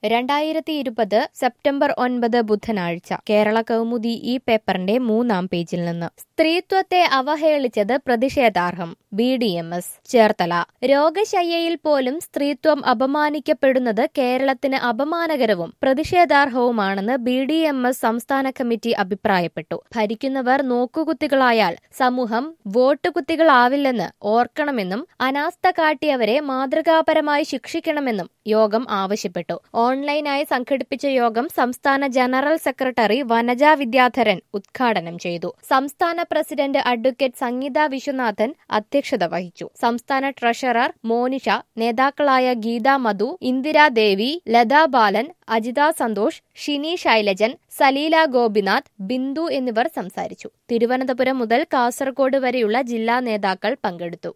രണ്ടായിരത്തി ഇരുപത് സെപ്റ്റംബർ ഒൻപത് ബുധനാഴ്ച കേരള കൗമുദി ഈ പേപ്പറിന്റെ മൂന്നാം പേജിൽ നിന്ന് സ്ത്രീത്വത്തെ അവഹേളിച്ചത് പ്രതിഷേധാർഹം B D M S Cherthala രോഗശയ്യയിൽ പോലും സ്ത്രീത്വം അപമാനിക്കപ്പെടുന്നത് കേരളത്തിന് അപമാനകരവും പ്രതിഷേധാർഹവുമാണെന്ന് ബി ഡി എം എസ് സംസ്ഥാന കമ്മിറ്റി അഭിപ്രായപ്പെട്ടു ഭരിക്കുന്നവർ നോക്കുകുത്തികളായാൽ സമൂഹം വോട്ടുകുത്തികളാവില്ലെന്ന് ഓർക്കണമെന്നും അനാസ്ഥ കാട്ടിയവരെ മാതൃകാപരമായി ശിക്ഷിക്കണമെന്നും യോഗം ആവശ്യപ്പെട്ടു ഓൺലൈനായി സംഘടിപ്പിച്ച യോഗം സംസ്ഥാന ജനറൽ സെക്രട്ടറി വനജ വിദ്യാധരൻ ഉദ്ഘാടനം ചെയ്തു സംസ്ഥാന പ്രസിഡന്റ് അഡ്വക്കേറ്റ് സംഗീത വിശ്വനാഥൻ അധ്യക്ഷത വഹിച്ചു സംസ്ഥാന ട്രഷറർ മോനിഷ നേതാക്കളായ ഗീത മധു ഇന്ദിരാദേവി ലതാ ബാലൻ അജിത സന്തോഷ് ഷിനി ശൈലജൻ സലീല ഗോപിനാഥ് ബിന്ദു എന്നിവർ സംസാരിച്ചു തിരുവനന്തപുരം മുതൽ കാസർഗോഡ് വരെയുള്ള ജില്ലാ നേതാക്കൾ പങ്കെടുത്തു